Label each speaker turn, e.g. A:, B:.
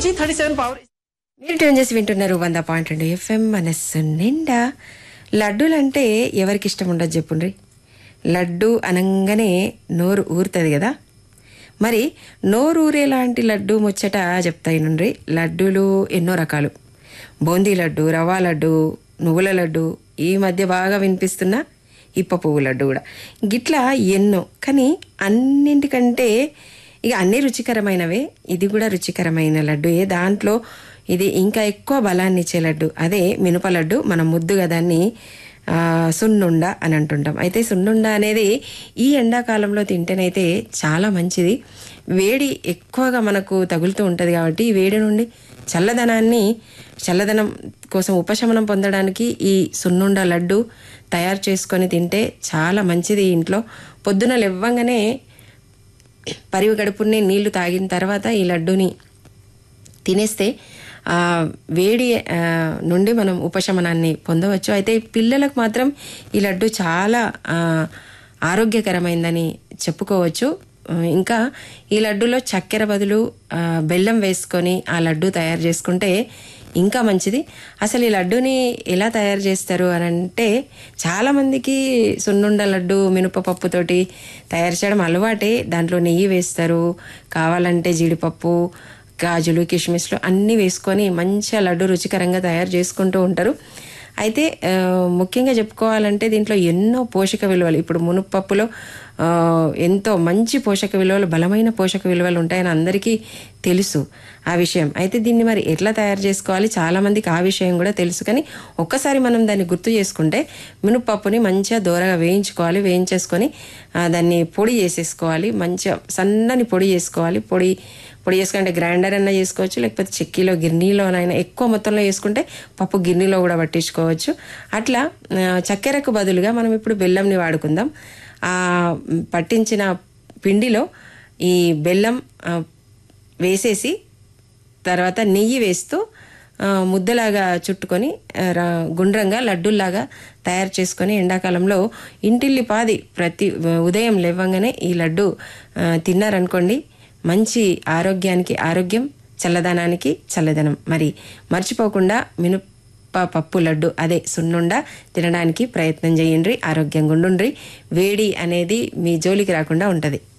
A: G thirty seven power
B: మీరు tune చేసి వింటున్నారు వంద పాయింట్ రెండు ఎఫ్ఎం మనస్సు నిండా లడ్డూలంటే ఎవరికి ఇష్టం ఉండదు చెప్పుండ్రి లడ్డు అనంగానే నోరు ఊరుతుంది కదా మరి నోరు ఊరే లాంటి లడ్డు ముచ్చట చెప్తాయి నుండి లడ్డూలు ఎన్నో రకాలు బూందీ లడ్డు రవ్వ లడ్డు నువ్వుల లడ్డు ఈ మధ్య బాగా వినిపిస్తున్న ఇప్ప పువ్వు లడ్డు కూడా గిట్లా ఎన్నో కానీ అన్నింటికంటే ఇక అన్ని రుచికరమైనవే ఇది కూడా రుచికరమైన లడ్డుయే దాంట్లో ఇది ఇంకా ఎక్కువ బలాన్ని ఇచ్చే లడ్డు అదే మినప లడ్డు మనం ముద్దుగా దాన్ని ఆ, సున్నుండ అని అంటుంటాం అయితే సున్నుండ అనేది ఈ ఎండాకాలంలో తింటేనైతే చాలా మంచిది వేడి ఎక్కువగా మనకు తగులుతూ ఉంటుంది కాబట్టి ఈ వేడి నుండి చల్లదనాన్ని చల్లదనం కోసం ఉపశమనం పొందడానికి ఈ సున్నుండ లడ్డు తయారు చేసుకొని తింటే చాలా మంచిది ఇంట్లో పొద్దున లేవ్వంగానే పరివి గడుపుని నీళ్లు తాగిన తర్వాత ఈ లడ్డూని తినేస్తే ఆ వేడి ఆ, నుండి మనం ఉపశమనాన్ని పొందవచ్చు అయితే పిల్లలకు మాత్రం ఈ లడ్డు చాలా ఆ, ఆరోగ్యకరమైందని చెప్పుకోవచ్చు ఆ, ఇంకా ఈ లడ్డులో చక్కెర బదులు ఆ, బెల్లం వేసుకొని ఆ లడ్డు తయారు చేసుకుంటే ఇంకా మంచిది అసలు ఈ లడ్డూని ఎలా తయారు చేస్తారు అని అంటే చాలామందికి సున్నుండ లడ్డు మినపపప్పుతోటి తయారు చేయడం అలవాటే దాంట్లో నెయ్యి వేస్తారు కావాలంటే జీడిపప్పు గాజులు కిస్మిస్లు అన్నీ వేసుకొని మంచిగా లడ్డు రుచికరంగా తయారు చేసుకుంటూ ఉంటారు అయితే ఆ, ముఖ్యంగా చెప్పుకోవాలంటే దీంట్లో ఎన్నో పోషక విలువలు ఇప్పుడు మునుపప్పులో ఆ, ఎంతో మంచి పోషక విలువలు బలమైన పోషక విలువలు ఉంటాయని అందరికీ తెలుసు ఆ విషయం అయితే దీన్ని మరి ఎట్లా తయారు చేసుకోవాలి చాలా మందికి ఆ విషయం కూడా తెలుసు కానీ ఒక్కసారి మనం దాన్ని గుర్తు చేసుకుంటే మినపప్పుని మంచిగా దూరగా వేయించుకోవాలి వేయించేసుకొని ఆ, దాన్ని పొడి చేసేసుకోవాలి మంచిగా సన్నని పొడి చేసుకోవాలి పొడి పొడి చేసుకుంటే గ్రైండర్ అన్నా చేసుకోవచ్చు లేకపోతే చెక్కీలో గిర్నీలోనైనా ఎక్కువ మొత్తంలో చేసుకుంటే పప్పు గిర్నీలో కూడా పట్టించుకోవచ్చు అట్లా ఆ, చక్కెరకు బదులుగా మనం ఇప్పుడు బెల్లంని వాడుకుందాం ఆ పట్టించిన పిండిలో ఈ బెల్లం ఆ, వేసేసి తర్వాత నెయ్యి వేస్తూ ఆ, ముద్దలాగా చుట్టుకొని ఆ, రా- గుండ్రంగా లడ్డూల్లాగా తయారు చేసుకొని ఎండాకాలంలో ఇంటిల్లి పాది ప్రతి ఉదయం లేవగానే ఈ లడ్డు ఆ, తిన్నారనుకోండి మంచి ఆరోగ్యానికి ఆరోగ్యం చల్లదనానికి చల్లదనం మరి మర్చిపోకుండా మినప పప్పు లడ్డు అదే సున్నుండ తినడానికి ప్రయత్నం చేయండి ఆరోగ్యంగా ఉండుండ్రి వేడి అనేది మీ జోలికి రాకుండా ఉంటుంది